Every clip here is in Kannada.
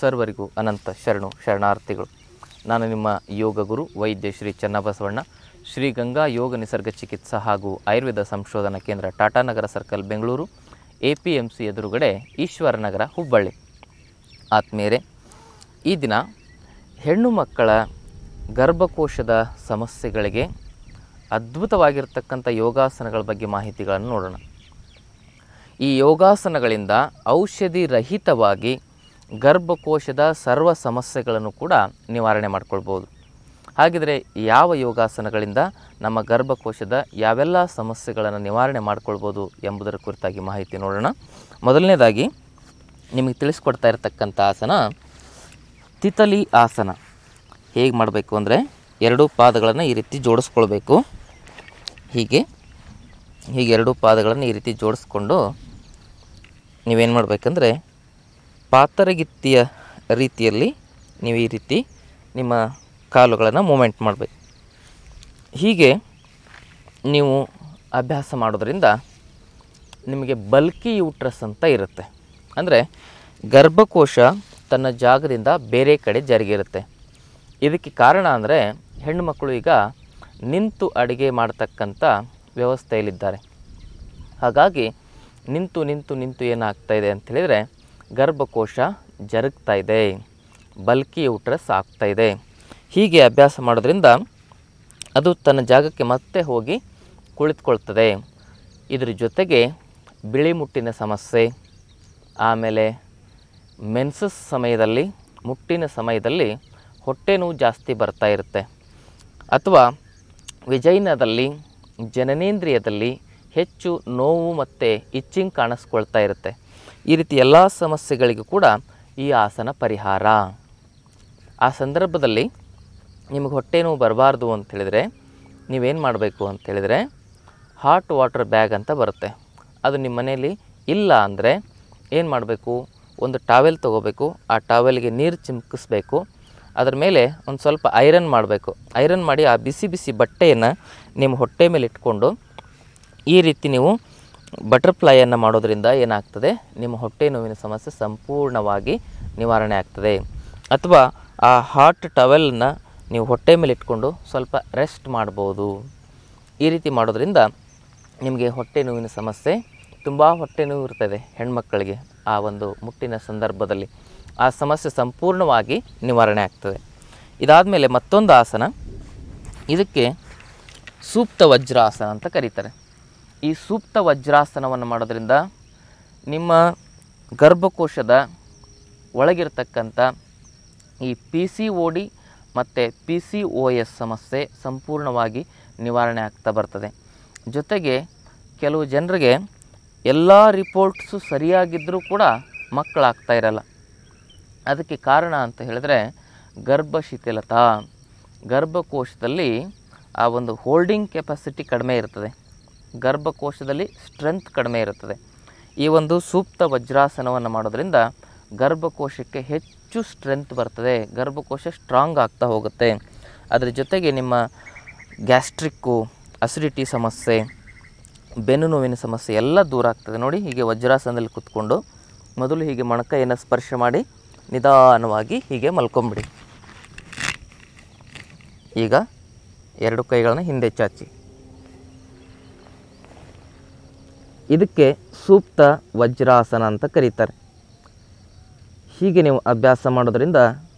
ಸರ್ವರಿಗೂ ಅನಂತ ಶರಣು ಶರಣಾರ್ಥಿಗಳು ನಾನು ನಿಮ್ಮ ಯೋಗ ಗುರು ವೈದ್ಯ ಶ್ರೀ ಚನ್ನಬಸವಣ್ಣ ಶ್ರೀ ಗಂಗಾ ಯೋಗ ನಿಸರ್ಗ ಚಿಕಿತ್ಸಾ ಹಾಗೂ ಆಯುರ್ವೇದ ಸಂಶೋಧನಾ ಕೇಂದ್ರ Tatanagar circle Bengaluru A P M C ಎದುರುಗಡೆ ಈಶ್ವರನಗರ ಹುಬ್ಬಳ್ಳಿ ಆತ್ಮೀಯರೇ ಈ ದಿನ ಹೆಣ್ಣು ಮಕ್ಕಳ ಗರ್ಭಕೋಶದ ಸಮಸ್ಯೆಗಳಿಗೆ ಅದ್ಭುತವಾಗಿರ್ತಕ್ಕಂಥ ಯೋಗಾಸನಗಳ ಬಗ್ಗೆ ಮಾಹಿತಿಗಳನ್ನು ನೋಡೋಣ ಈ ಯೋಗಾಸನಗಳಿಂದ ಔಷಧಿ ರಹಿತವಾಗಿ ಗರ್ಭಕೋಶದ ಸರ್ವ ಸಮಸ್ಯೆಗಳನ್ನು ಕೂಡ ನಿವಾರಣೆ ಮಾಡ್ಕೊಳ್ಬೋದು ಹಾಗಿದ್ರೆ ಯಾವ ಯೋಗಾಸನಗಳಿಂದ ನಮ್ಮ ಗರ್ಭಕೋಶದ ಯಾವೆಲ್ಲ ಸಮಸ್ಯೆಗಳನ್ನು ನಿವಾರಣೆ ಮಾಡ್ಕೊಳ್ಬೋದು ಎಂಬುದರ ಕುರಿತಾಗಿ ಮಾಹಿತಿ ನೋಡೋಣ ಮೊದಲನೇದಾಗಿ ನಿಮಗೆ ತಿಳಿಸ್ಕೊಡ್ತಾ ಇರತಕ್ಕಂಥ ಆಸನ ತಿತಲಿ ಆಸನ ಹೇಗೆ ಮಾಡಬೇಕು ಅಂದರೆ ಎರಡೂ ಪಾದಗಳನ್ನು ಈ ರೀತಿ ಜೋಡಿಸ್ಕೊಳ್ಬೇಕು ಹೀಗೆ ಹೀಗೆ ಎರಡೂ ಪಾದಗಳನ್ನು ಈ ರೀತಿ ಜೋಡಿಸ್ಕೊಂಡು ನೀವೇನು ಮಾಡಬೇಕಂದ್ರೆ ಪಾತರಗಿತ್ತಿಯ ರೀತಿಯಲ್ಲಿ ನೀವು ಈ ರೀತಿ ನಿಮ್ಮ ಕಾಲುಗಳನ್ನು ಮೂಮೆಂಟ್ ಮಾಡಬೇಕು ಹೀಗೆ ನೀವು ಅಭ್ಯಾಸ ಮಾಡೋದ್ರಿಂದ ನಿಮಗೆ ಬಲ್ಕಿ ಯೂಟ್ರಸ್ ಅಂತ ಇರುತ್ತೆ ಅಂದರೆ ಗರ್ಭಕೋಶ ತನ್ನ ಜಾಗದಿಂದ ಬೇರೆ ಕಡೆ ಜರುಗಿರುತ್ತೆ ಇದಕ್ಕೆ ಕಾರಣ ಅಂದರೆ ಹೆಣ್ಣುಮಕ್ಕಳು ಈಗ ನಿಂತು ಅಡುಗೆ ಮಾಡ್ತಕ್ಕಂಥ ವ್ಯವಸ್ಥೆಯಲ್ಲಿದ್ದಾರೆ ಹಾಗಾಗಿ ನಿಂತು ನಿಂತು ನಿಂತು ಏನಾಗ್ತಾ ಇದೆ ಅಂತ ಹೇಳಿದರೆ ಗರ್ಭಕೋಶ ಜರುಗ್ತಾ ಇದೆ ಬಲ್ಕಿ ಯೂಟ್ರಸ್ ಆಗ್ತಾ ಇದೆ ಹೀಗೆ ಅಭ್ಯಾಸ ಮಾಡೋದ್ರಿಂದ ಅದು ತನ್ನ ಜಾಗಕ್ಕೆ ಮತ್ತೆ ಹೋಗಿ ಕುಳಿತುಕೊಳ್ತದೆ ಇದ್ರ ಜೊತೆಗೆ ಬಿಳಿ ಮುಟ್ಟಿನ ಸಮಸ್ಯೆ ಆಮೇಲೆ ಮೆನ್ಸಸ್ ಸಮಯದಲ್ಲಿ ಮುಟ್ಟಿನ ಸಮಯದಲ್ಲಿ ಹೊಟ್ಟೆ ನೋವು ಜಾಸ್ತಿ ಬರ್ತಾ ಇರುತ್ತೆ ಅಥವಾ ವಿಜೈನದಲ್ಲಿ ಜನನೇಂದ್ರಿಯದಲ್ಲಿ ಹೆಚ್ಚು ನೋವು ಮತ್ತು ಇಚ್ಚಿಂಗ್ ಕಾಣಿಸ್ಕೊಳ್ತಾ ಇರುತ್ತೆ ಈ ರೀತಿ ಎಲ್ಲ ಸಮಸ್ಯೆಗಳಿಗೂ ಕೂಡ ಈ ಆಸನ ಪರಿಹಾರ ಆ ಸಂದರ್ಭದಲ್ಲಿ ನಿಮಗೆ ಹೊಟ್ಟೆ ನೋವು ಬರಬಾರ್ದು ಅಂತ ಹೇಳಿದರೆ ನೀವೇನು ಮಾಡಬೇಕು ಅಂತ ಹೇಳಿದರೆ ಹಾಟ್ ವಾಟರ್ ಬ್ಯಾಗ್ ಅಂತ ಬರುತ್ತೆ ಅದು ನಿಮ್ಮ ಮನೆಯಲ್ಲಿ ಇಲ್ಲ ಅಂದರೆ ಏನು ಮಾಡಬೇಕು ಒಂದು ಟಾವೆಲ್ ತೊಗೋಬೇಕು ಆ ಟಾವೆಲ್ಗೆ ನೀರು ಚಿಮ್ಕಿಸ್ಬೇಕು ಅದ್ರ ಮೇಲೆ ಒಂದು ಸ್ವಲ್ಪ ಐರನ್ ಮಾಡಬೇಕು ಐರನ್ ಮಾಡಿ ಆ ಬಿಸಿ ಬಿಸಿ ಬಟ್ಟೆಯನ್ನು ನಿಮ್ಮ ಹೊಟ್ಟೆ ಮೇಲೆ ಇಟ್ಕೊಂಡು ಈ ರೀತಿ ನೀವು ಬಟರ್ಫ್ಲೈಯನ್ನು ಮಾಡೋದ್ರಿಂದ ಏನಾಗ್ತದೆ ನಿಮ್ಮ ಹೊಟ್ಟೆ ನೋವಿನ ಸಮಸ್ಯೆ ಸಂಪೂರ್ಣವಾಗಿ ನಿವಾರಣೆ ಆಗ್ತದೆ ಅಥವಾ ಆ ಹಾಟ್ ಟವೆಲ್ನ ನೀವು ಹೊಟ್ಟೆ ಮೇಲೆ ಇಟ್ಕೊಂಡು ಸ್ವಲ್ಪ ರೆಸ್ಟ್ ಮಾಡ್ಬೋದು ಈ ರೀತಿ ಮಾಡೋದ್ರಿಂದ ನಿಮಗೆ ಹೊಟ್ಟೆ ನೋವಿನ ಸಮಸ್ಯೆ ತುಂಬ ಹೊಟ್ಟೆ ನೋವು ಇರ್ತದೆ ಹೆಣ್ಮಕ್ಕಳಿಗೆ ಆ ಒಂದು ಮುಟ್ಟಿನ ಸಂದರ್ಭದಲ್ಲಿ ಆ ಸಮಸ್ಯೆ ಸಂಪೂರ್ಣವಾಗಿ ನಿವಾರಣೆ ಆಗ್ತದೆ ಇದಾದಮೇಲೆ ಮತ್ತೊಂದು ಆಸನ ಇದಕ್ಕೆ ಸೂಕ್ತ ವಜ್ರಾಸನ ಅಂತ ಕರೀತಾರೆ ಈ ಸೂಕ್ತ ವಜ್ರಾಸನವನ್ನು ಮಾಡೋದ್ರಿಂದ ನಿಮ್ಮ ಗರ್ಭಕೋಶದ ಒಳಗಿರ್ತಕ್ಕಂಥ ಈ ಪಿ ಸಿ ಓ ಡಿ ಮತ್ತು ಪಿ ಸಿ ಓ ಎಸ್ ಸಮಸ್ಯೆ ಸಂಪೂರ್ಣವಾಗಿ ನಿವಾರಣೆ ಆಗ್ತಾ ಬರ್ತದೆ ಜೊತೆಗೆ ಕೆಲವು ಜನರಿಗೆ ಎಲ್ಲ ರಿಪೋರ್ಟ್ಸು ಸರಿಯಾಗಿದ್ದರೂ ಕೂಡ ಮಕ್ಕಳಾಗ್ತಾ ಇರಲ್ಲ ಅದಕ್ಕೆ ಕಾರಣ ಅಂತ ಹೇಳಿದ್ರೆ ಗರ್ಭ ಶಿಥಿಲತಾ ಗರ್ಭಕೋಶದಲ್ಲಿ ಆ ಒಂದು ಹೋಲ್ಡಿಂಗ್ ಕೆಪಾಸಿಟಿ ಕಡಿಮೆ ಇರ್ತದೆ ಗರ್ಭಕೋಶದಲ್ಲಿ ಸ್ಟ್ರೆಂತ್ ಕಡಿಮೆ ಇರುತ್ತದೆ ಈ ಒಂದು ಸೂಕ್ತ ವಜ್ರಾಸನವನ್ನು ಮಾಡೋದ್ರಿಂದ ಗರ್ಭಕೋಶಕ್ಕೆ ಹೆಚ್ಚು ಸ್ಟ್ರೆಂತ್ ಬರ್ತದೆ ಗರ್ಭಕೋಶ ಸ್ಟ್ರಾಂಗ್ ಆಗ್ತಾ ಹೋಗುತ್ತೆ ಅದರ ಜೊತೆಗೆ ನಿಮ್ಮ ಗ್ಯಾಸ್ಟ್ರಿಕ್ಕು ಅಸಿಡಿಟಿ ಸಮಸ್ಯೆ ಬೆನ್ನು ನೋವಿನ ಸಮಸ್ಯೆ ಎಲ್ಲ ದೂರ ಆಗ್ತದೆ ನೋಡಿ ಹೀಗೆ ವಜ್ರಾಸನದಲ್ಲಿ ಕೂತ್ಕೊಂಡು ಮೊದಲು ಹೀಗೆ ಮೊಣಕೈಯನ್ನು ಸ್ಪರ್ಶ ಮಾಡಿ ನಿಧಾನವಾಗಿ ಹೀಗೆ ಮಲ್ಕೊಂಬಿಡಿ ಈಗ ಎರಡು ಕೈಗಳನ್ನು ಹಿಂದೆ ಚಾಚಿ ಇದಕ್ಕೆ ಸೂಕ್ತ ವಜ್ರಾಸನ ಅಂತ ಕರೀತಾರೆ ಹೀಗೆ ನೀವು ಅಭ್ಯಾಸ ಮಾಡೋದ್ರಿಂದ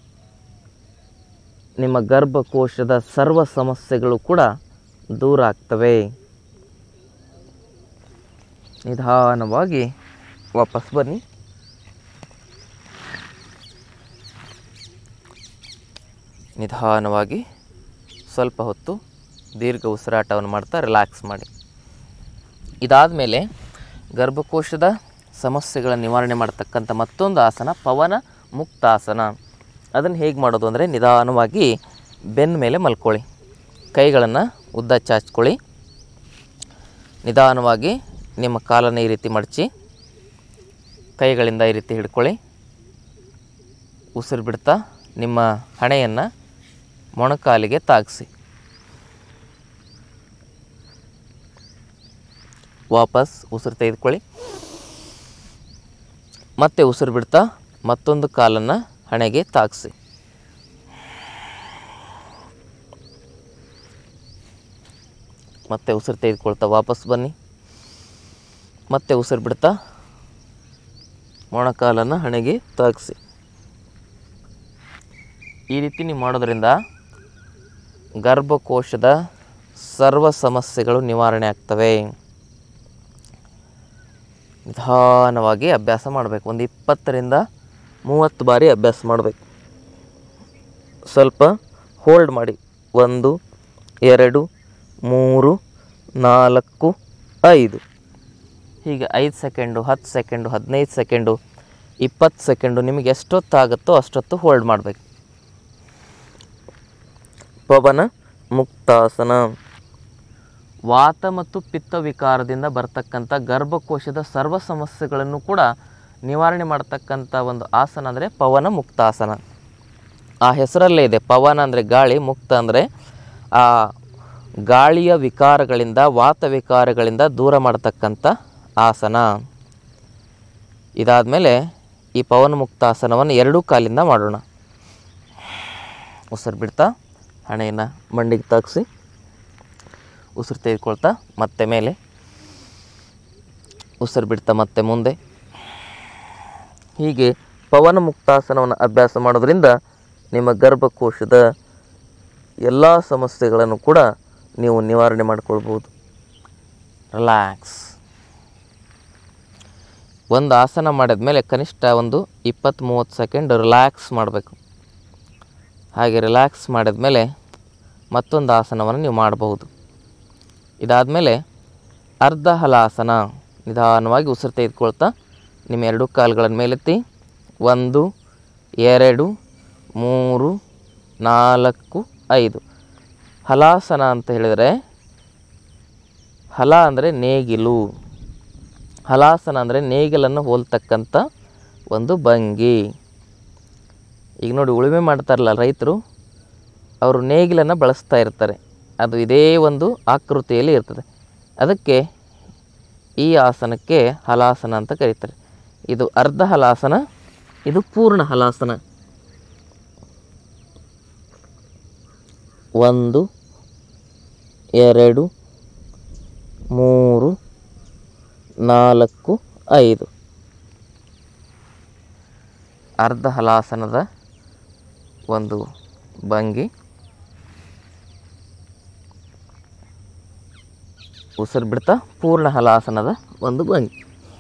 ನಿಮ್ಮ ಗರ್ಭಕೋಶದ ಸರ್ವ ಸಮಸ್ಯೆಗಳು ಕೂಡ ದೂರ ಆಗ್ತವೆ ನಿಧಾನವಾಗಿ ವಾಪಸ್ ಬನ್ನಿ ನಿಧಾನವಾಗಿ ಸ್ವಲ್ಪ ಹೊತ್ತು ದೀರ್ಘ ಉಸಿರಾಟವನ್ನು ಮಾಡ್ತಾ ರಿಲ್ಯಾಕ್ಸ್ ಮಾಡಿ ಇದಾದ ಮೇಲೆ ಗರ್ಭಕೋಶದ ಸಮಸ್ಯೆಗಳ ನಿವಾರಣೆ ಮಾಡ್ತಕ್ಕಂಥ ಮತ್ತೊಂದು ಆಸನ ಪವನ ಮುಕ್ತಾಸನ ಅದನ್ನು ಹೇಗೆ ಮಾಡೋದು ಅಂದರೆ ನಿಧಾನವಾಗಿ ಬೆನ್ನ ಮೇಲೆ ಮಲ್ಕೊಳ್ಳಿ ಕೈಗಳನ್ನು ಉದ್ದ ಚಾಚ್ಕೊಳ್ಳಿ ನಿಧಾನವಾಗಿ ನಿಮ್ಮ ಕಾಲನ್ನು ಈ ರೀತಿ ಮಡಚಿ ಕೈಗಳಿಂದ ಈ ರೀತಿ ಹಿಡ್ಕೊಳ್ಳಿ ಉಸಿರು ಬಿಡ್ತಾ ನಿಮ್ಮ ಹಣೆಯನ್ನು ಮೊಣಕಾಲಿಗೆ ತಾಗಿಸಿ ವಾಪಸ್ ಉಸಿರು ತೆಗೆದುಕೊಳ್ಳಿ ಮತ್ತೆ ಉಸಿರು ಬಿಡ್ತಾ ಮತ್ತೊಂದು ಕಾಲನ್ನು ಹಣೆಗೆ ತಾಗಿಸಿ ಮತ್ತೆ ಉಸಿರು ತೆಗೆದುಕೊಳ್ತಾ ವಾಪಸ್ ಬನ್ನಿ ಮತ್ತೆ ಉಸಿರು ಬಿಡ್ತಾ ಮೊಣಕಾಲನ್ನು ಹಣೆಗೆ ತಾಗಿಸಿ ಈ ರೀತಿ ನೀವು ಮಾಡೋದ್ರಿಂದ ಗರ್ಭಕೋಶದ ಸರ್ವ ಸಮಸ್ಯೆಗಳು ನಿವಾರಣೆ ಆಗ್ತವೆ ನಿಧಾನವಾಗಿ ಅಭ್ಯಾಸ ಮಾಡಬೇಕು ಒಂದು ಇಪ್ಪತ್ತರಿಂದ ಮೂವತ್ತು ಬಾರಿ ಅಭ್ಯಾಸ ಮಾಡಬೇಕು ಸ್ವಲ್ಪ ಹೋಲ್ಡ್ ಮಾಡಿ ಒಂದು ಎರಡು ಮೂರು ನಾಲ್ಕು ಐದು ಹೀಗೆ ಐದು ಸೆಕೆಂಡು ಹತ್ತು ಸೆಕೆಂಡು ಹದಿನೈದು ಸೆಕೆಂಡು ಇಪ್ಪತ್ತು ಸೆಕೆಂಡು ನಿಮಗೆ ಎಷ್ಟೊತ್ತಾಗುತ್ತೋ ಅಷ್ಟೊತ್ತು ಹೋಲ್ಡ್ ಮಾಡಬೇಕು ಪವನ ಮುಕ್ತಾಸನ ವಾತ ಮತ್ತು ಪಿತ್ತ ವಿಕಾರದಿಂದ ಬರ್ತಕ್ಕಂಥ ಗರ್ಭಕೋಶದ ಸರ್ವ ಸಮಸ್ಯೆಗಳನ್ನು ಕೂಡ ನಿವಾರಣೆ ಮಾಡ್ತಕ್ಕಂಥ ಒಂದು ಆಸನ ಅಂದರೆ ಪವನ ಮುಕ್ತಾಸನ ಆ ಹೆಸರಲ್ಲೇ ಇದೆ ಪವನ ಅಂದರೆ ಗಾಳಿ ಮುಕ್ತ ಅಂದರೆ ಆ ಗಾಳಿಯ ವಿಕಾರಗಳಿಂದ ವಾತ ವಿಕಾರಗಳಿಂದ ದೂರ ಮಾಡ್ತಕ್ಕಂಥ ಆಸನ ಇದಾದಮೇಲೆ ಈ ಪವನ ಮುಕ್ತಾಸನವನ್ನು ಎರಡೂ ಕಾಲಿಂದ ಮಾಡೋಣ ಉಸಿರು ಬಿಡ್ತಾ ಹಣೆಯನ್ನು ಮಂಡಿಗೆ ತಾಗಿಸಿ ಉಸಿರು ತೆಗೆದುಕೊಳ್ತಾ ಮತ್ತೆ ಮೇಲೆ ಉಸಿರು ಬಿಡ್ತಾ ಮತ್ತೆ ಮುಂದೆ ಹೀಗೆ ಪವನ ಮುಕ್ತಾಸನವನ್ನು ಅಭ್ಯಾಸ ಮಾಡೋದ್ರಿಂದ ನಿಮ್ಮ ಗರ್ಭಕೋಶದ ಎಲ್ಲ ಸಮಸ್ಯೆಗಳನ್ನು ಕೂಡ ನೀವು ನಿವಾರಣೆ ಮಾಡಿಕೊಳ್ಬೋದು ರಿಲ್ಯಾಕ್ಸ್ ಒಂದು ಆಸನ ಮಾಡಿದ ಮೇಲೆ ಕನಿಷ್ಠ ಒಂದು ಇಪ್ಪತ್ತು ಮೂವತ್ತು ಸೆಕೆಂಡ್ ರಿಲ್ಯಾಕ್ಸ್ ಮಾಡಬೇಕು ಹಾಗೆ ರಿಲ್ಯಾಕ್ಸ್ ಮಾಡಿದ ಮೇಲೆ ಮತ್ತೊಂದು ಆಸನವನ್ನು ನೀವು ಮಾಡಬಹುದು ಇದಾದಮೇಲೆ ಅರ್ಧ ಹಲಾಸನ ನಿಧಾನವಾಗಿ ಉಸಿರು ತೆಗೆದುಕೊಳ್ತಾ ನಿಮ್ಮ ಎರಡು ಕಾಲುಗಳನ್ನು ಮೇಲೆತ್ತಿ ಒಂದು ಎರಡು ಮೂರು ನಾಲ್ಕು ಐದು ಹಲಾಸನ ಅಂತ ಹೇಳಿದರೆ ಹಲ ಅಂದರೆ ನೇಗಿಲು ಹಲಾಸನ ಅಂದರೆ ನೇಗಿಲನ್ನು ಹೋಲ್ತಕ್ಕಂಥ ಒಂದು ಭಂಗಿ ಈಗ ನೋಡಿ ಉಳುಮೆ ಮಾಡ್ತಾರಲ್ಲ ರೈತರು ಅವರು ನೇಗಿಲನ್ನು ಬಳಸ್ತಾ ಇರ್ತಾರೆ ಅದು ಇದೇ ಒಂದು ಆಕೃತಿಯಲ್ಲಿ ಇರ್ತದೆ ಅದಕ್ಕೆ ಈ ಆಸನಕ್ಕೆ ಹಲಾಸನ ಅಂತ ಕರೀತಾರೆ ಇದು ಅರ್ಧ ಹಲಾಸನ ಇದು ಪೂರ್ಣ ಹಲಾಸನ ಒಂದು ಎರಡು ಮೂರು ನಾಲ್ಕು ಐದು ಅರ್ಧ ಹಲಾಸನದ ಒಂದು ಭಂಗಿ ಉಸಿರು ಬಿಡ್ತಾ ಪೂರ್ಣ ಹಲಾಸನದ ಒಂದು ಭಂಗಿ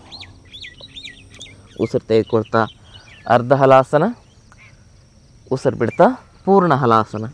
ಉಸಿರು ತೆಗೆದುಕೊಳ್ತಾ ಅರ್ಧ ಹಲಾಸನ ಉಸಿರು ಬಿಡ್ತಾ ಪೂರ್ಣ ಹಲಾಸನ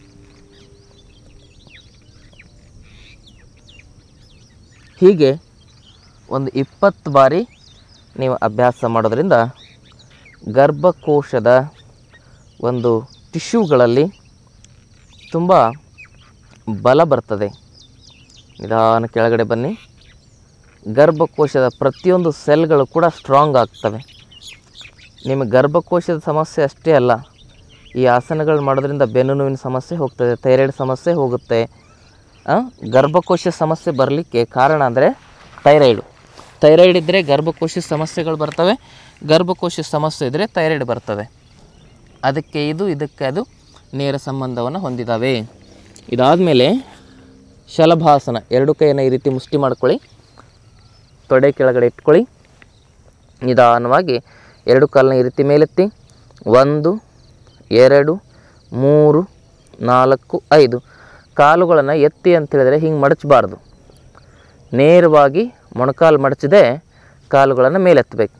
ಹೀಗೆ ಒಂದು ಇಪ್ಪತ್ತು ಬಾರಿ ನೀವು ಅಭ್ಯಾಸ ಮಾಡೋದ್ರಿಂದ ಗರ್ಭಕೋಶದ ಒಂದು ಟಿಶ್ಯೂಗಳಲ್ಲಿ ತುಂಬ ಬಲ ಬರ್ತದೆ ನಿಧಾನ ಕೆಳಗಡೆ ಬನ್ನಿ ಗರ್ಭಕೋಶದ ಪ್ರತಿಯೊಂದು ಸೆಲ್ಗಳು ಕೂಡ ಸ್ಟ್ರಾಂಗ್ ಆಗ್ತವೆ ನಿಮಗೆ ಗರ್ಭಕೋಶದ ಸಮಸ್ಯೆ ಅಷ್ಟೇ ಅಲ್ಲ ಈ ಆಸನಗಳು ಮಾಡೋದ್ರಿಂದ ಬೆನ್ನು ನೋವಿನ ಸಮಸ್ಯೆ ಹೋಗ್ತದೆ ಥೈರಾಯ್ಡ್ ಸಮಸ್ಯೆ ಹೋಗುತ್ತೆ ಆ, ಗರ್ಭಕೋಶ ಸಮಸ್ಯೆ ಬರಲಿಕ್ಕೆ ಕಾರಣ ಅಂದರೆ ಥೈರಾಯ್ಡು ಥೈರಾಯ್ಡ್ ಇದ್ದರೆ ಗರ್ಭಕೋಶ ಸಮಸ್ಯೆಗಳು ಬರ್ತವೆ ಗರ್ಭಕೋಶ ಸಮಸ್ಯೆ ಇದ್ದರೆ ಥೈರಾಯ್ಡ್ ಬರ್ತದೆ ಅದಕ್ಕೆ ಇದು ಇದಕ್ಕೆ ಅದು ನೇರ ಸಂಬಂಧವನ್ನು ಹೊಂದಿದ್ದಾವೆ ಇದಾದಮೇಲೆ ಶಲಭಾಸನ ಎರಡು ಕೈಯನ್ನು ಈ ರೀತಿ ಮುಷ್ಟಿ ಮಾಡ್ಕೊಳ್ಳಿ ತೊಡೆ ಕೆಳಗಡೆ ಇಟ್ಕೊಳ್ಳಿ ನಿಧಾನವಾಗಿ ಎರಡು ಕಾಲನ್ನ ಈ ರೀತಿ ಮೇಲೆತ್ತಿ ಒಂದು ಎರಡು ಮೂರು ನಾಲ್ಕು ಐದು ಕಾಲುಗಳನ್ನು ಎತ್ತಿ ಅಂತ ಹೇಳಿದರೆ ಹಿಂಗೆ ಮಡಚಬಾರ್ದು ನೇರವಾಗಿ ಮೊಣಕಾಲು ಮಡಚದೆ ಕಾಲುಗಳನ್ನು ಮೇಲೆತ್ತಬೇಕು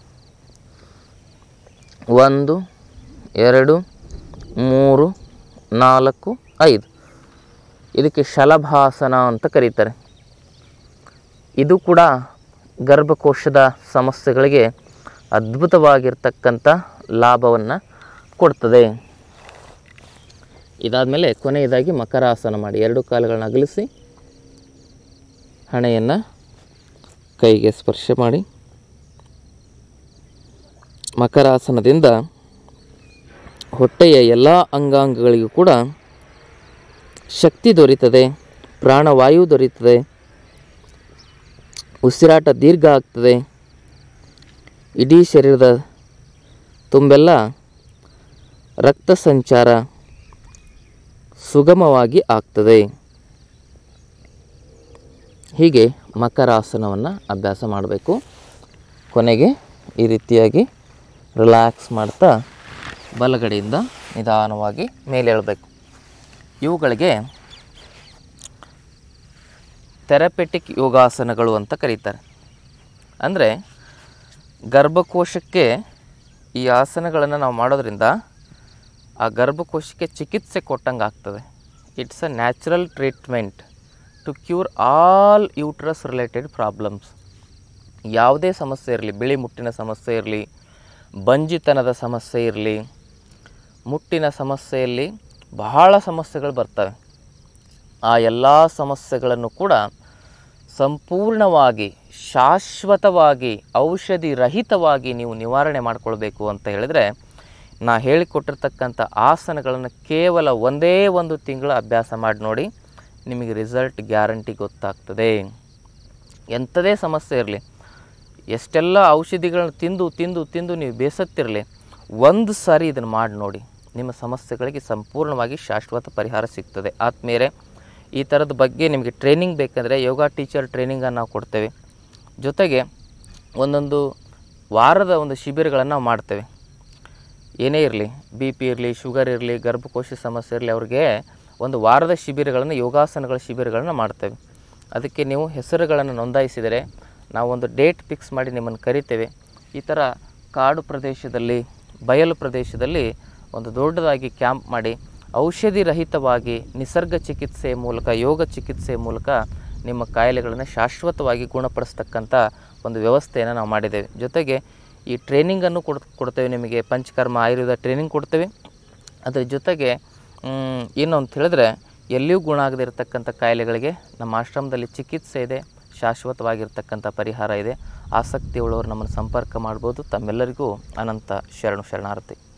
ಒಂದು ಎರಡು ಮೂರು ನಾಲ್ಕು ಐದು ಇದಕ್ಕೆ ಶಲಭಾಸನ ಅಂತ ಕರೀತಾರೆ ಇದು ಕೂಡ ಗರ್ಭಕೋಶದ ಸಮಸ್ಯೆಗಳಿಗೆ ಅದ್ಭುತವಾಗಿರ್ತಕ್ಕಂಥ ಲಾಭವನ್ನು ಕೊಡ್ತದೆ ಇದಾದಮೇಲೆ ಕೊನೆಯದಾಗಿ ಮಕರಾಸನ ಮಾಡಿ ಎರಡು ಕಾಲುಗಳನ್ನ ಅಗಲಿಸಿ ಹಣೆಯನ್ನು ಕೈಗೆ ಸ್ಪರ್ಶ ಮಾಡಿ ಮಕರಾಸನದಿಂದ ಹೊಟ್ಟೆಯ ಎಲ್ಲ ಅಂಗಾಂಗಗಳಿಗೂ ಕೂಡ ಶಕ್ತಿ ದೊರೀತದೆ ಪ್ರಾಣವಾಯು ದೊರೀತದೆ ಉಸಿರಾಟ ದೀರ್ಘ ಆಗ್ತದೆ ಇಡೀ ಶರೀರದ ತುಂಬೆಲ್ಲ ರಕ್ತ ಸಂಚಾರ ಸುಗಮವಾಗಿ ಆಗ್ತದೆ ಹೀಗೆ ಮಕರಾಸನವನ್ನು ಅಭ್ಯಾಸ ಮಾಡಬೇಕು ಕೊನೆಗೆ ಈ ರೀತಿಯಾಗಿ ರಿಲ್ಯಾಕ್ಸ್ ಮಾಡ್ತಾ ಬಲಗಡೆಯಿಂದ ನಿಧಾನವಾಗಿ ಮೇಲೆ ಏಳಬೇಕು ಇವುಗಳಿಗೆ ಥೆರಪೆಟಿಕ್ ಯೋಗಾಸನಗಳು ಅಂತ ಕರೀತಾರೆ ಅಂದರೆ ಗರ್ಭಕೋಶಕ್ಕೆ ಈ ಆಸನಗಳನ್ನು ನಾವು ಮಾಡೋದ್ರಿಂದ ಆ ಗರ್ಭಕೋಶಕ್ಕೆ ಚಿಕಿತ್ಸೆ ಕೊಟ್ಟಂಗೆ ಆಗ್ತದೆ it's a natural treatment to cure all uterus related problems ಯಾವುದೇ ಸಮಸ್ಯೆ ಇರಲಿ ಬಿಳಿ ಮುಟ್ಟಿನ ಸಮಸ್ಯೆ ಇರಲಿ ಬಂಜಿತನದ ಸಮಸ್ಯೆ ಇರಲಿ ಮುಟ್ಟಿನ ಸಮಸ್ಯೆಯಲ್ಲಿ ಬಹಳ ಸಮಸ್ಯೆಗಳು ಬರ್ತವೆ ಆ ಎಲ್ಲ ಸಮಸ್ಯೆಗಳನ್ನು ಕೂಡ ಸಂಪೂರ್ಣವಾಗಿ ಶಾಶ್ವತವಾಗಿ ಔಷಧಿ ರಹಿತವಾಗಿ ನೀವು ನಿವಾರಣೆ ಮಾಡಿಕೊಳ್ಬೇಕು ಅಂತ ಹೇಳಿದರೆ ನಾ ಹೇಳಿಕೊಟ್ಟಿರ್ತಕ್ಕಂಥ ಆಸನಗಳನ್ನು ಕೇವಲ ಒಂದೇ ಒಂದು ತಿಂಗಳ ಅಭ್ಯಾಸ ಮಾಡಿ ನೋಡಿ ನಿಮಗೆ ರಿಸಲ್ಟ್ ಗ್ಯಾರಂಟಿ ಗೊತ್ತಾಗ್ತದೆ ಎಂಥದೇ ಸಮಸ್ಯೆ ಇರಲಿ ಎಷ್ಟೆಲ್ಲ ಔಷಧಿಗಳನ್ನ ತಿಂದು ತಿಂದು ತಿಂದು ನೀವು ಬೇಸತ್ತಿರಲಿ ಒಂದು ಸಾರಿ ಇದನ್ನು ಮಾಡಿ ನೋಡಿ ನಿಮ್ಮ ಸಮಸ್ಯೆಗಳಿಗೆ ಸಂಪೂರ್ಣವಾಗಿ ಶಾಶ್ವತ ಪರಿಹಾರ ಸಿಗ್ತದೆ ಆದ್ಮೇಲೆ ಈ ಥರದ ಬಗ್ಗೆ ನಿಮಗೆ ಟ್ರೈನಿಂಗ್ ಬೇಕಂದರೆ ಯೋಗ ಟೀಚರ್ ಟ್ರೈನಿಂಗನ್ನು ನಾವು ಕೊಡ್ತೇವೆ ಜೊತೆಗೆ ಒಂದೊಂದು ವಾರದ ಒಂದು ಶಿಬಿರಗಳನ್ನು ನಾವು ಮಾಡ್ತೇವೆ ಏನೇ ಇರಲಿ ಬಿ ಪಿ ಇರಲಿ ಶುಗರ್ ಇರಲಿ ಗರ್ಭಕೋಶ ಸಮಸ್ಯೆ ಇರಲಿ ಅವ್ರಿಗೆ ಒಂದು ವಾರದ ಶಿಬಿರಗಳನ್ನು ಯೋಗಾಸನಗಳ ಶಿಬಿರಗಳನ್ನು ಮಾಡ್ತೇವೆ ಅದಕ್ಕೆ ನೀವು ಹೆಸರುಗಳನ್ನು ನೋಂದಾಯಿಸಿದರೆ ನಾವು ಒಂದು ಡೇಟ್ ಫಿಕ್ಸ್ ಮಾಡಿ ನಿಮ್ಮನ್ನು ಕರಿತೇವೆ ಈ ಥರ ಕಾಡು ಪ್ರದೇಶದಲ್ಲಿ ಬಯಲು ಪ್ರದೇಶದಲ್ಲಿ ಒಂದು ದೊಡ್ಡದಾಗಿ ಕ್ಯಾಂಪ್ ಮಾಡಿ ಔಷಧಿ ರಹಿತವಾಗಿ ನಿಸರ್ಗ ಚಿಕಿತ್ಸೆ ಮೂಲಕ ಯೋಗ ಚಿಕಿತ್ಸೆ ಮೂಲಕ ನಿಮ್ಮ ಕಾಯಿಲೆಗಳನ್ನು ಶಾಶ್ವತವಾಗಿ ಗುಣಪಡಿಸ್ತಕ್ಕಂಥ ಒಂದು ವ್ಯವಸ್ಥೆಯನ್ನು ನಾವು ಮಾಡಿದ್ದೇವೆ ಜೊತೆಗೆ ಈ ಟ್ರೈನಿಂಗನ್ನು ಕೊಡ್ ಕೊಡ್ತೇವೆ ನಿಮಗೆ ಪಂಚಕರ್ಮ ಆಯುರ್ವೇದ ಟ್ರೈನಿಂಗ್ ಕೊಡ್ತೇವೆ ಅದ್ರ ಜೊತೆಗೆ ಮ್, ಏನು ಅಂತ ಹೇಳಿದ್ರೆ ಎಲ್ಲಿಯೂ ಗುಣ ಆಗದೇ ಇರತಕ್ಕಂಥ ಕಾಯಿಲೆಗಳಿಗೆ ನಮ್ಮ ಆಶ್ರಮದಲ್ಲಿ ಚಿಕಿತ್ಸೆ ಇದೆ ಶಾಶ್ವತವಾಗಿರ್ತಕ್ಕಂಥ ಪರಿಹಾರ ಇದೆ ಆಸಕ್ತಿ ಉಳ್ಳವರು ನಮ್ಮನ್ನು ಸಂಪರ್ಕ ಮಾಡ್ಬೋದು ತಮ್ಮೆಲ್ಲರಿಗೂ ಅನಂತ ಶರಣು ಶರಣಾರ್ಥಿ